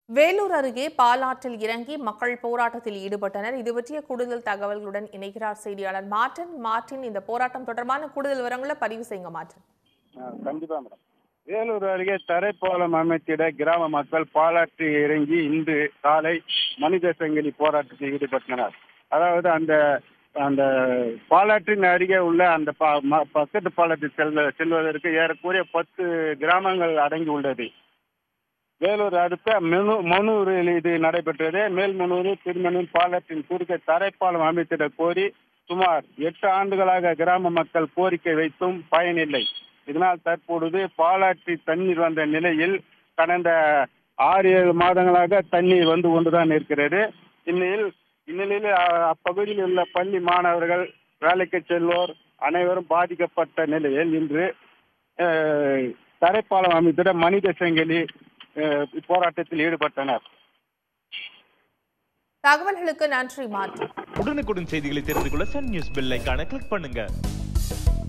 வேலூர் அருகே பாலாற்றில் இறங்கி மக்கள் போராட்டத்தில் ஈடுபட்டனர் இது பற்றிய கூடுதல் தகவல்களுடன் இணைகிறார் செய்தியாளர் மார்டன் மார்டின் இந்த போராட்டம் தொடர்பான கூடுதல் விவரங்களை பதிவு செய்யுங்க மார்டன் ஆ, கண்டிப்பா மேடம் வேலூர் அருகே தரைப்பாலம் அமைத்திட கிராம மக்கள் பாலாற்றி இறங்கி இன்று காலை மனித சங்கிலி போராட்டத்தில் ஈடுபட்டனர் அதாவது அந்த அந்த பாலாற்றின் அருகே உள்ள அந்த பா- ம- பக்கத்து பாலத்தில் செல்ல செல்வதற்கு ஏறக்குறைய பத்து கிராமங்கள் அடங்கி உள்ளது வேலூர் அடுத்த மெனு மனூரில் இது நடைபெற்றது மேல்மனூர் திருமணூர் பாலத்தின் குறுக்கே தரைப்பாலம் அமைத்திட கோரி சுமார் எட்டு ஆண்டுகளாக கிராம மக்கள் கோரிக்கை வைத்தும் பயனில்லை இதனால் தற்பொழுது பாலாற்றி தண்ணீர் வந்த நிலையில் கடந்த ஆறு ஏழு மாதங்களாக தண்ணீர் வந்து கொண்டுதான் இருக்கிறது இந்நிலையில் இந்நிலையில் அ- அப்பகுதியில் உள்ள பள்ளி மாணவர்கள் வேலைக்கு செல்வோர் அனைவரும் பாதிக்கப்பட்ட நிலையில் இன்று அஹ், தரைப்பாலம் அமைத்திட மனித செங்கலி அஹ், போராட்டத்தில் ஈடுபட்டனர் தகவல்களுக்கு நன்றி மார்டின் உடனுக்குடன் செய்திகளை தெரிந்து கொள்ள சன் நியூஸ் பெல் ஐகானை கிளிக் பண்ணுங்க